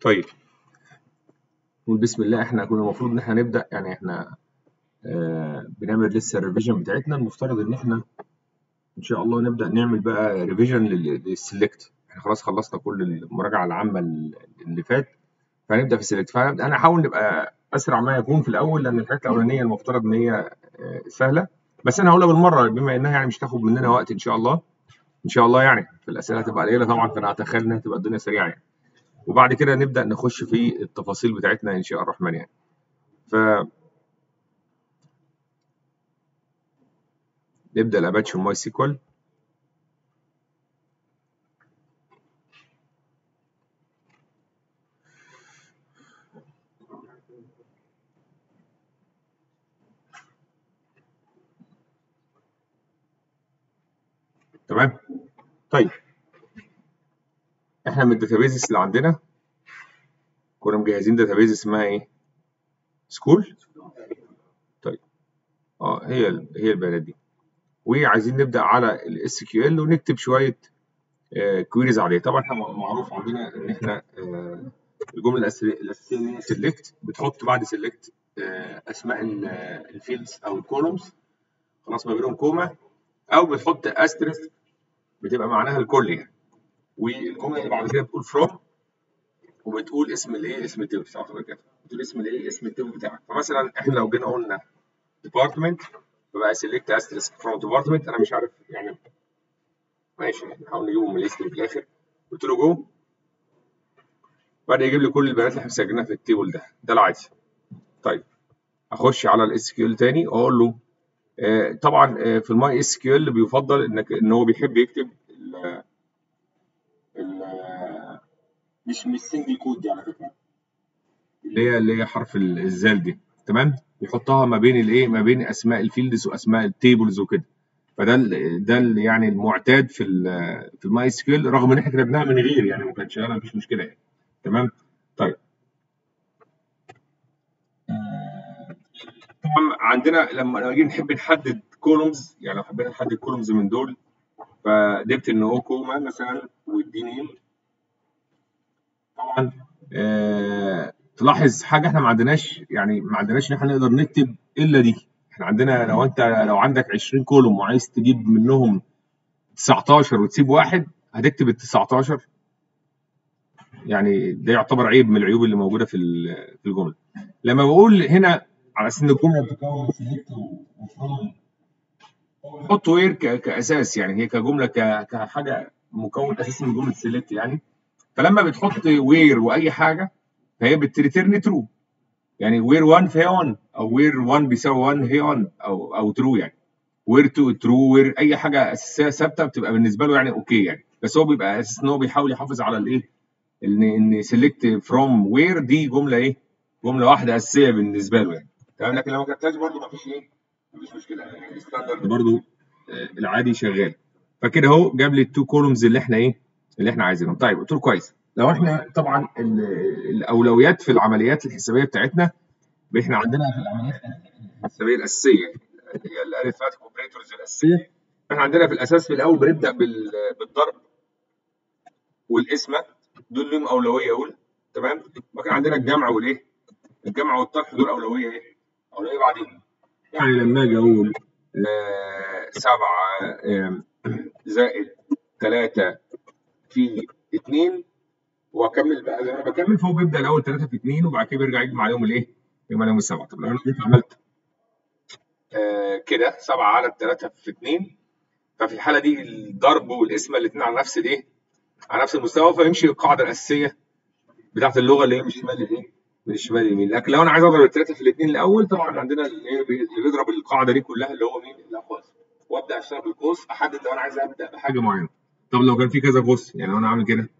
طيب نقول بسم الله احنا كنا المفروض ان احنا نبدا يعني احنا آه بنعمل لسه الريفيجن بتاعتنا المفترض ان احنا ان شاء الله نبدا نعمل بقى ريفيجن للسلكت احنا خلاص خلصنا كل المراجعه العامه اللي فات فهنبدا في السلكت فانا هحاول نبقى اسرع ما يكون في الاول لان الحاجات الاولانيه المفترض ان هي آه سهله بس انا هقولها بالمره بما انها يعني مش تاخد مننا وقت ان شاء الله ان شاء الله يعني في الاسئله هتبقى قليله طبعا فانا اتخيل انها تبقى الدنيا سريعه يعني وبعد كده نبدا نخش في التفاصيل بتاعتنا ان شاء الرحمن يعني ف نبدا الاباتش ماي سيكوال تمام طيب احنا من الداتابيز اللي عندنا كنا مجهزين داتابيز اسمها ايه سكول طيب اه هي هي البيانات دي وعايزين نبدا على الاس كيو ال ونكتب شويه آه كويريز عليه طبعا احنا معروف عندنا ان احنا آه الجمله الاساسيه ان هي سيلكت بتحط بعد سيلكت آه اسماء الفيلدز او الكولومز خلاص ما بينهم كوما او بتحط استرس بتبقى معناها الكل يعني والجمله اللي بعد كده بتقول فروم وبتقول اسم الايه اسم التيبل بتاعك كده بتقول اسم الايه اسم التيبل بتاعك فمثلا احنا لو جينا قلنا ديبارتمنت فبقى سيلكت استرس فروم ديبارتمنت انا مش عارف يعني ماشي نحاول نجيبه من الليست في الاخر قلت له جو بعد يجيب لي كل البيانات اللي احنا سجلناها في التيبل ده ده العادي طيب اخش على الاس كيو ال تاني اقول له آه طبعا آه في الماي اس كيو ال بيفضل انك ان هو بيحب يكتب ال ال مش مش سنجل كود دي على فكره اللي هي اللي هي حرف الزال دي تمام يحطها ما بين الايه ما بين اسماء الفيلدز واسماء التيبلز وكده فده ال ده ال يعني المعتاد في ال في الماي اس كيو رغم ان احنا كتبناها من غير يعني ما كانتش شغاله مفيش مشكله يعني تمام طيب طبعا عندنا لما نيجي نحب نحدد كولومز يعني لو حبينا نحدد كولومز من دول فجبت ان هو كوما مثلا والدي نيم طبعا آه تلاحظ حاجه احنا ما عندناش يعني ما عندناش ان احنا نقدر نكتب الا دي احنا عندنا لو انت لو عندك 20 كولوم وعايز تجيب منهم 19 وتسيب واحد هتكتب ال 19 يعني ده يعتبر عيب من العيوب اللي موجوده في في الجمله لما بقول هنا على اساس ان الجمله بتتكون من سيلكت وفروم حط وير كاساس يعني هي كجمله كحاجه مكون اساسي من جمله سيلكت يعني فلما بتحط وير واي حاجه فهي بتريتيرن ترو يعني وير 1 فهي 1 او وير 1 بيساوي 1 هي 1 او او ترو يعني وير 2 ترو وير اي حاجه اساسيه ثابته بتبقى بالنسبه له يعني اوكي يعني بس هو بيبقى اساس ان هو بيحاول يحافظ على الايه ان ان سيلكت فروم وير دي جمله ايه جمله واحده اساسيه بالنسبه له يعني تمام لكن لو ما كتبتهاش برده ما فيش ايه ما فيش مشكله يعني الستاندرد برده العادي شغال فكده اهو جاب لي التو كولومز اللي احنا ايه اللي احنا عايزينهم طيب قلت له كويس لو احنا طبعا الاولويات في العمليات الحسابيه بتاعتنا احنا عندنا في العمليات الحسابيه الاساسيه اللي هي الاريثماتيك اوبريتورز الاساسيه احنا عندنا في الاساس في الاول بنبدا بالضرب والقسمه دول لهم اولويه اولى تمام وكان عندنا الجمع والايه الجمع والطرح دول اولويه ايه اولويه بعدين يعني لما اجي اقول آه سبعة آه زائد ثلاثة في اثنين واكمل بقى زي ما بكمل فهو بيبدا الاول 3 في 2 وبعد كده بيرجع يجمع عليهم الايه؟ يجمع عليهم السبعه طب لو انا جيت عملت آه كده 7 على 3 في 2 ففي الحاله دي الضرب والقسمه الاثنين على نفس الايه؟ على نفس المستوى فيمشي القاعده الاساسيه بتاعت اللغه اللي هي من الشمال للايه؟ من الشمال لليمين لكن لو انا عايز اضرب الثلاثه في الاثنين الاول طبعا عندنا اللي بيضرب القاعده دي كلها اللي هو مين؟ الاقواس وابدا اشتغل بالقوس احدد لو انا عايز ابدا بحاجه معينه طب لو كان في كذا قوس يعني لو انا عامل كده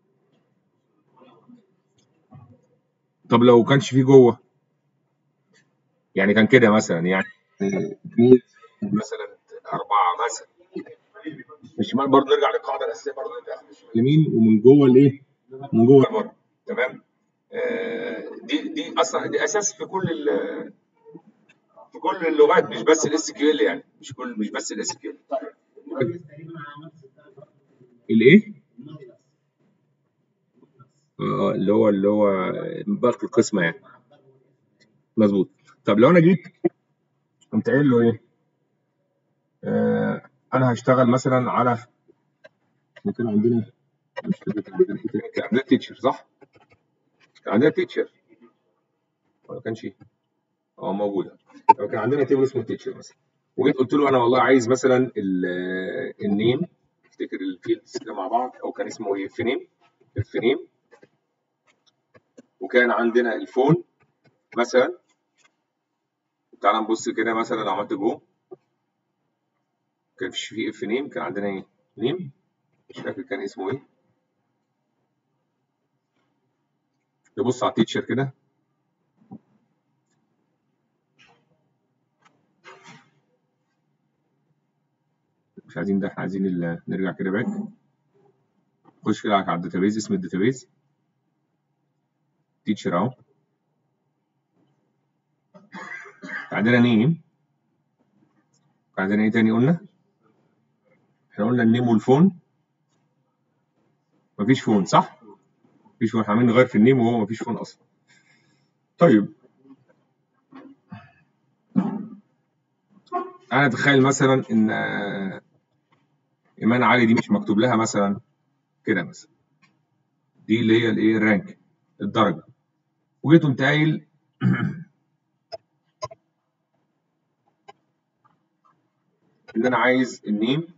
طب لو كانش فيه جوه يعني كان كده مثلا يعني اثنين مثلا اربعه مثلا الشمال برضه نرجع للقاعده الاساسيه برضه اليمين ومن جوه الايه؟ من جوه بره تمام؟ آه دي دي اصلا دي اساس في كل في كل اللغات مش بس الاس كيو ال يعني مش كل مش بس الاس كيو ال الايه؟ اه اللي هو اللي هو باقي القسمه يعني مظبوط طب لو انا جيت قمت قايل له ايه آه انا هشتغل مثلا على احنا كان عندنا مش فاكر كان عندنا إيه تاني؟ كان عندنا تيتشر صح؟ كان عندنا تيتشر ولا كانش اه موجوده لو كان عندنا تيبل اسمه تيتشر مثلا وجيت قلت له انا والله عايز مثلا ال- النيم افتكر الفيلدز كده مع بعض او كان اسمه ايه الفنيم الفنيم وكان عندنا الفون مثلا تعال نبص كده مثلا لو عملت جو كان في اف نيم كان عندنا ايه نيم مش فاكر كان اسمه ايه نبص على التيتشر كده مش عايزين ده احنا عايزين ال- نرجع كده باك خش كده على الداتابيز اسم الداتابيز تيتشر اهو عندنا نيم عندنا ايه تاني قلنا احنا قلنا النيم والفون مفيش فون صح مفيش فون احنا عاملين نغير في النيم وهو مفيش فون اصلا طيب انا اتخيل مثلا ان آه، ايمان علي دي مش مكتوب لها مثلا كده مثلا دي اللي هي الايه الرانك الدرجه وجيت قمت قايل ان انا عايز النيم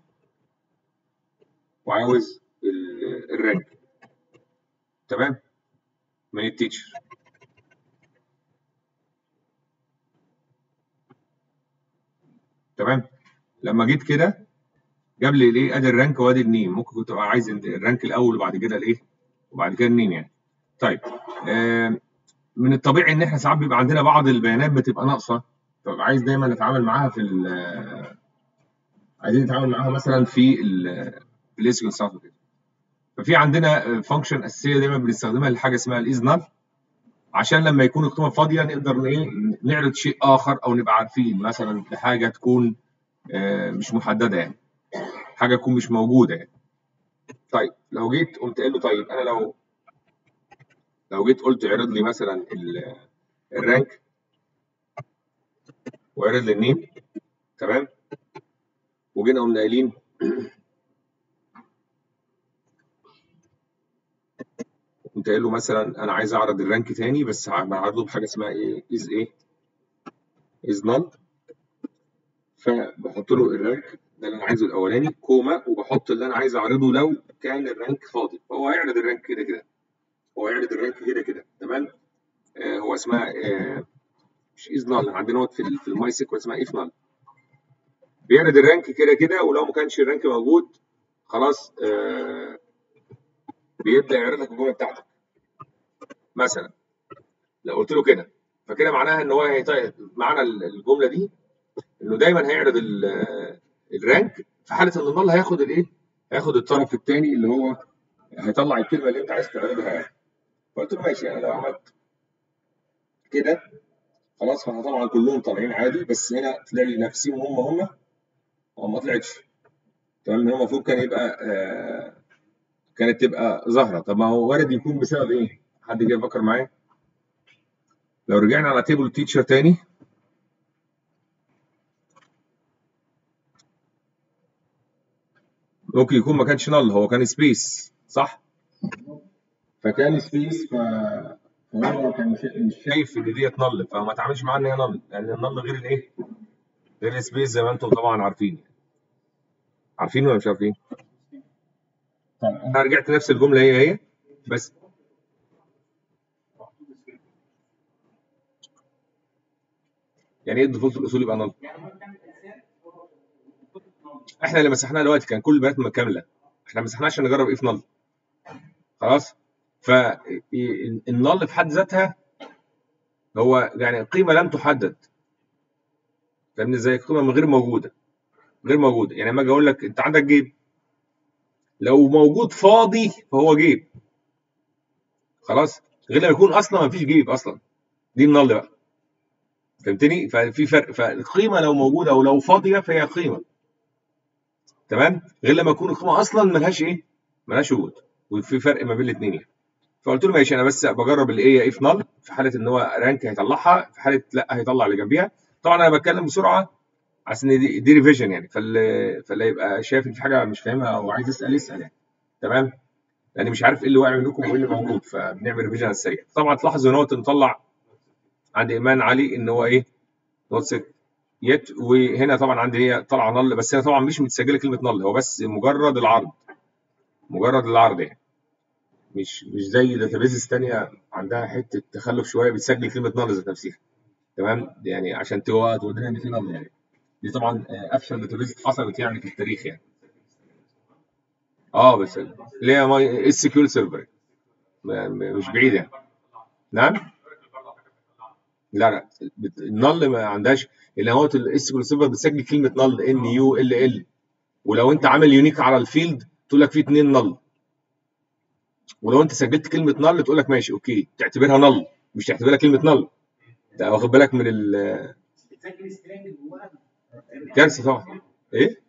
وعاوز ال- الرانك تمام من التيتشر تمام لما جيت كده جاب لي الايه ادي الرانك وادي النيم ممكن كنت ابقى عايز الرانك الاول وبعد كده الايه وبعد كده النيم يعني طيب آه من الطبيعي ان احنا ساعات بيبقى عندنا بعض البيانات بتبقى ناقصه فببقى عايز دايما نتعامل معاها في ال- عايزين نتعامل معاها مثلا في الاسكيول ستارت وكده ففي عندنا فانكشن اساسيه دايما بنستخدمها لحاجه اسمها الايز نال عشان لما يكون القيمه فاضيه نقدر ايه نعرض شيء اخر او نبقى عارفين مثلا لحاجه تكون آه، مش محدده يعني حاجه تكون مش موجوده يعني طيب لو جيت قمت قايل له طيب انا لو لو جيت قلت اعرض لي مثلا ال- الرانك واعرض لي النيم تمام وجينا قمنا قايلين قمت قايل له مثلا انا عايز اعرض الرانك تاني بس بعرضه بحاجه اسمها ايه از ايه از نال فبحط له الرانك ده اللي انا عايزه الاولاني كوما وبحط اللي انا عايز اعرضه لو كان الرانك فاضي فهو هيعرض الرانك كده كده هو هيعرض الرانك كده كده تمام آه هو اسمها آه مش از نال عندنا وقت في, ال- في الماي سيكوال اسمها اف نال بيعرض الرانك كده كده ولو ما كانش الرانك موجود خلاص آه بيبدا يعرض لك الجمله بتاعتك مثلا لو قلت له كده فكده معناها ان هو هيطيب معنى الجمله دي انه دايما هيعرض ال- الرانك في حاله ان النال هياخد الايه؟ هياخد الطرف الثاني اللي هو هيطلع الكلمه اللي انت عايز تعرضها يعني فقلت له ماشي انا لو عملت كده خلاص فاحنا طبعا كلهم طالعين عادي بس هنا طلع لي نفسيهم هم هم هو ما طلعتش تمام هو المفروض كان يبقى آه كانت تبقى ظاهره طب ما هو وارد يكون بسبب ايه؟ حد جاي يفكر معايا؟ لو رجعنا على تيبل تيتشر تاني ممكن يكون ما كانش نل هو كان سبيس صح؟ فكان سبيس ف فهو كان شا- مش شايف ان ديت نل فما تعاملش معاه ان هي نل لان النل غير الايه؟ غير السبيس زي ما انتم طبعا عارفين عارفين ولا مش عارفين؟ طيب انا رجعت نفس الجمله هي هي بس يعني ايه الديفولت الاصول يبقى نل؟ احنا اللي مسحناها دلوقتي كان كل البيانات كامله احنا ما مسحناش عشان نجرب ايه في نل خلاص فالنل في حد ذاتها هو يعني قيمه لم تحدد فاهمني ازاي قيمه من غير موجوده غير موجوده يعني لما اجي اقول لك انت عندك جيب لو موجود فاضي فهو جيب خلاص غير لما يكون اصلا ما فيش جيب اصلا دي النل بقى فهمتني ففي فرق فالقيمه لو موجوده او لو فاضيه فهي قيمه تمام غير لما يكون القيمه اصلا ملهاش ايه ملهاش وجود وفي فرق ما بين الاثنين يعني فقلت له ماشي انا بس بجرب الايه اف نل في حاله ان هو رانك هيطلعها في حاله لا هيطلع اللي جنبيها طبعا انا بتكلم بسرعه عشان دي, دي ريفيجن يعني فاللي فاللي يبقى شايف ان في حاجه مش فاهمها او عايز يسال يسال يعني تمام لان مش عارف ايه اللي واقع منكم وايه اللي موجود فبنعمل ريفيجن على السريع طبعا تلاحظ ان هو مطلع عند ايمان علي ان هو ايه نوت سيت يت وهنا طبعا عندي هي طالعه نل بس هنا طبعا مش متسجله كلمه نل هو بس مجرد العرض مجرد العرض يعني مش مش زي داتابيزز ثانيه عندها حته تخلف شويه بتسجل كلمه نل ذات نفسها تمام يعني عشان تودينا ان في نل يعني دي طبعا افشل داتابيز حصلت يعني في التاريخ يعني اه بس اللي هي ماي اس كيو سيرفر مش بعيده يعني. نعم لا لا النل ما عندهاش اللي هو الاس كيو سيرفر بتسجل كلمه نل ان يو ال ال ولو انت عامل يونيك على الفيلد تقول لك في اثنين نل ولو انت سجلت كلمه نل تقول لك ماشي اوكي تعتبرها نل مش تعتبرها كلمه نل ده واخد بالك من ال كارثه طبعا ايه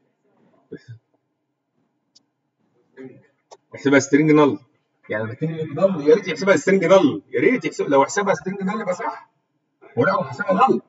احسبها سترينج نل يعني لما كلمه نل يا ريت يحسبها سترينج نل يا ريت يحسب لو حسبها سترينج نل يبقى صح ولا هو حسبها نل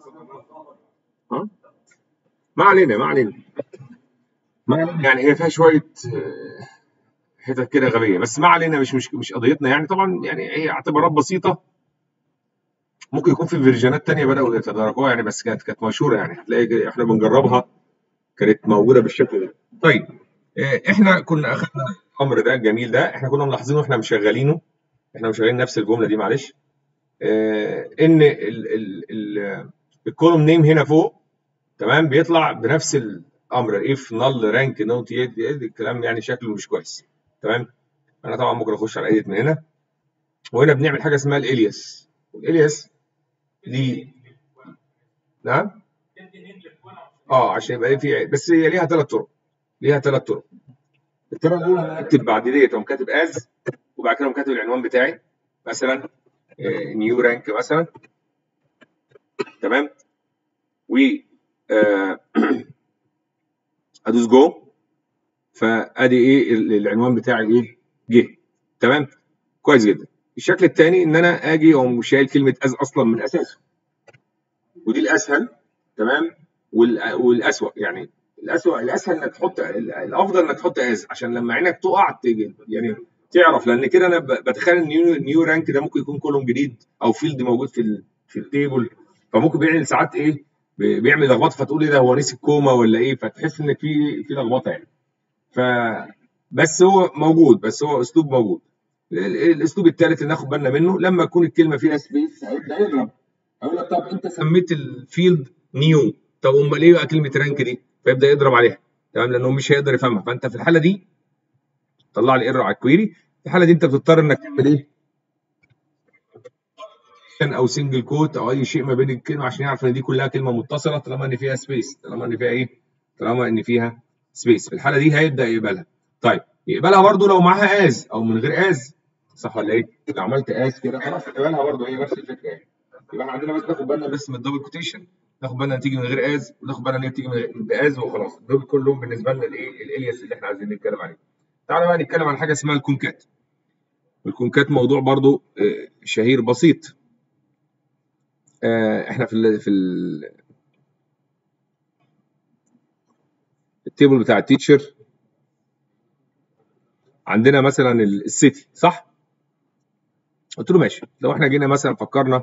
ها ما علينا ما علينا ما علينا يعني هي فيها شويه حتت كده غبيه بس ما علينا مش مش مش قضيتنا يعني طبعا يعني هي اعتبارات بسيطه ممكن يكون في فيرجنات تانية بدأوا يتداركوها يعني بس كانت كانت مشهورة يعني هتلاقي احنا بنجربها كانت موجودة بالشكل ده. طيب احنا كنا اخذنا الامر ده الجميل ده احنا كنا ملاحظينه واحنا مشغلينه احنا مشغلين نفس الجملة دي معلش اه ان الكولوم نيم هنا فوق تمام بيطلع بنفس الامر اف نل رانك نوت الكلام يعني شكله مش كويس تمام انا طبعا ممكن اخش على ايديت من هنا وهنا بنعمل حاجه اسمها الالياس والالياس دي نعم اه عشان يبقى في بس هي ليها ثلاث طرق ليها ثلاث طرق الطريقه الاولى انا اكتب بعد ديت اقوم كاتب از وبعد كده اقوم كاتب العنوان بتاعي مثلا نيو رانك مثلا تمام و آه ادوس جو فادي ايه العنوان بتاعي ايه جه تمام كويس جدا الشكل الثاني ان انا اجي اقوم شايل كلمه از اصلا من اساسه ودي الاسهل تمام والاسوأ يعني الاسوأ الاسهل انك تحط الافضل انك تحط از عشان لما عينك تقع تيجي يعني تعرف لان كده انا بتخيل النيو نيو رانك ده ممكن يكون كولوم جديد او فيلد موجود في ال في التيبل فممكن بيعمل ساعات ايه بيعمل لخبطه فتقول ايه ده هو نسي الكوما ولا ايه فتحس انك في في لخبطه يعني ف بس هو موجود بس هو اسلوب موجود الاسلوب الثالث اللي ناخد بالنا منه لما تكون الكلمه فيها سبيس هيبدا يضرب اقول لك طب انت سميت الفيلد نيو طب امال ايه بقى كلمه رانك دي فيبدا يضرب عليها تمام لانه مش هيقدر يفهمها فانت في الحاله دي طلع لي ايرور على الكويري في الحاله دي انت بتضطر انك تعمل ايه او سنجل كوت او اي شيء ما بين الكلمه عشان يعرف ان دي كلها كلمه متصله طالما ان فيها سبيس طالما ان فيها ايه طالما ان فيها سبيس في الحاله دي هيبدا يقبلها طيب يقبلها برده لو معاها از او من غير از صح ولا ايه؟ لو عملت از كده خلاص يقبلها برده هي نفس الفكره يعني يبقى احنا عندنا بس ناخد بالنا بس من الدبل كوتيشن ناخد بالنا تيجي من غير از وناخد بالنا ان هي بتيجي باز وخلاص دول كلهم بالنسبه لنا الايه الالياس اللي احنا عايزين نتكلم عليه تعالى بقى نتكلم عن حاجه اسمها الكونكات الكونكات موضوع برضو شهير بسيط احنا في ال في ال التيبل بتاع التيتشر عندنا مثلا السيتي صح قلت له ماشي لو احنا جينا مثلا فكرنا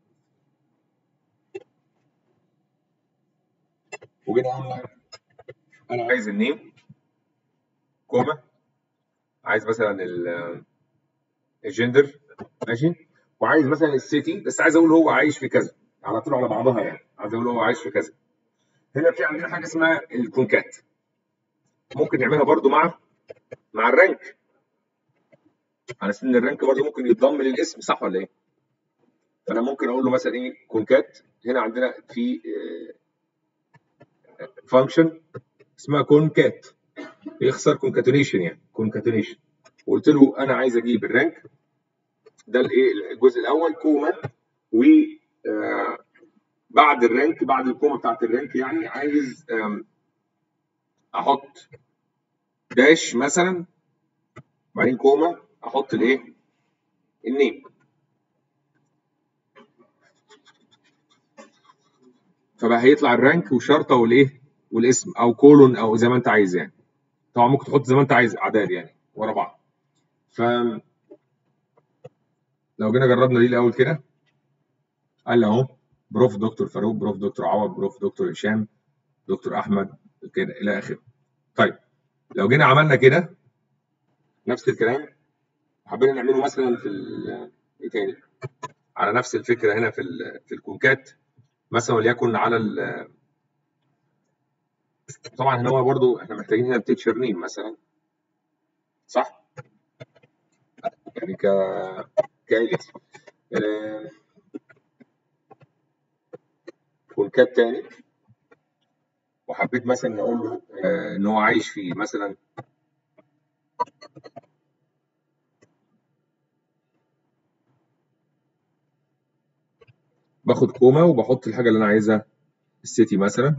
وجينا قلنا انا عايز النيم كوما عايز مثلا الجندر ماشي وعايز مثلا السيتي بس عايز اقول هو عايش في كذا على طول على بعضها يعني عايز اقول هو عايش في كذا هنا في عندنا حاجه اسمها الكونكات ممكن نعملها برضو مع مع الرانك على اساس ان الرانك برضو ممكن يتضم للاسم صح ولا ايه؟ فانا ممكن اقول له مثلا ايه كونكات هنا عندنا في فانكشن اسمها كونكات بيخسر كونكاتونيشن يعني كونكاتونيشن وقلت له انا عايز اجيب الرانك ده الايه الجزء الاول كوما و بعد الرانك بعد الكوما بتاعت الرانك يعني عايز احط داش مثلا بعدين كوما احط الايه النيم فبقى هيطلع الرانك وشرطه والايه والاسم او كولون او زي ما انت عايز يعني طبعا ممكن تحط زي ما انت عايز اعداد يعني ورا بعض ف لو جينا جربنا دي الاول كده قال لي اهو بروف دكتور فاروق بروف دكتور عوض بروف دكتور هشام دكتور احمد كده الى اخره طيب لو جينا عملنا كده نفس الكلام حبينا نعمله مثلا في ايه تاني على نفس الفكره هنا في في الكونكات مثلا وليكن على ال طبعا هنا هو برضو احنا محتاجين هنا تيتشر نيم مثلا صح؟ يعني ك كاليس آه... كونكات تاني وحبيت مثلا اقول له آه ان هو عايش في مثلا باخد كوما وبحط الحاجه اللي انا عايزها السيتي مثلا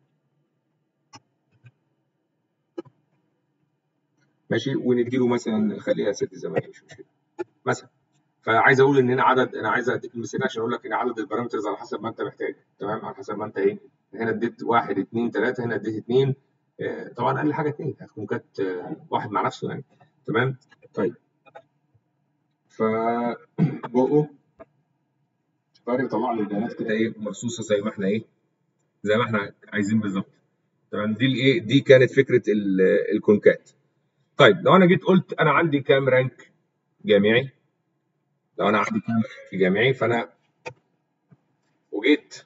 ماشي ونديله مثلا نخليها ست زي ما هي مش مشكله مثلا فعايز اقول ان هنا عدد انا عايز اديك المثال عشان اقول لك ان عدد البارامترز على حسب ما انت محتاج تمام على حسب ما انت ايه هنا اديت واحد اثنين ثلاثه هنا اديت اثنين آه طبعا اقل حاجه اثنين هتكون كانت آه واحد مع نفسه يعني تمام طيب ف بقوا فارق يطلع لي البيانات كده ايه مرصوصه زي ما احنا ايه زي ما احنا عايزين بالظبط تمام دي الايه دي كانت فكره الكونكات طيب لو انا جيت قلت انا عندي كام رانك جامعي لو انا عندي كام رانك جامعي فانا وجيت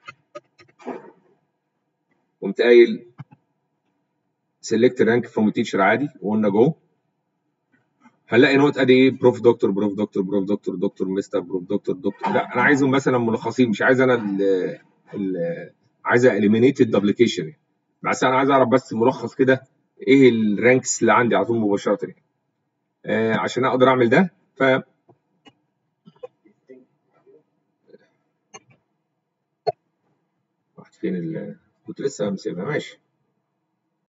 قمت قايل سيلكت رانك فروم تيتشر عادي وقلنا جو هنلاقي نوت ادي ايه بروف دكتور بروف دكتور بروف دكتور دكتور مستر بروف دكتور دكتور لا انا عايزهم مثلا ملخصين مش عايز انا ال ال عايز اليمينيت الدبليكيشن بس انا عايز اعرف بس ملخص كده ايه الرانكس اللي عندي على طول مباشره يعني. آه عشان اقدر اعمل ده ف واحد فين ال... كنت لسه مسيبها ماشي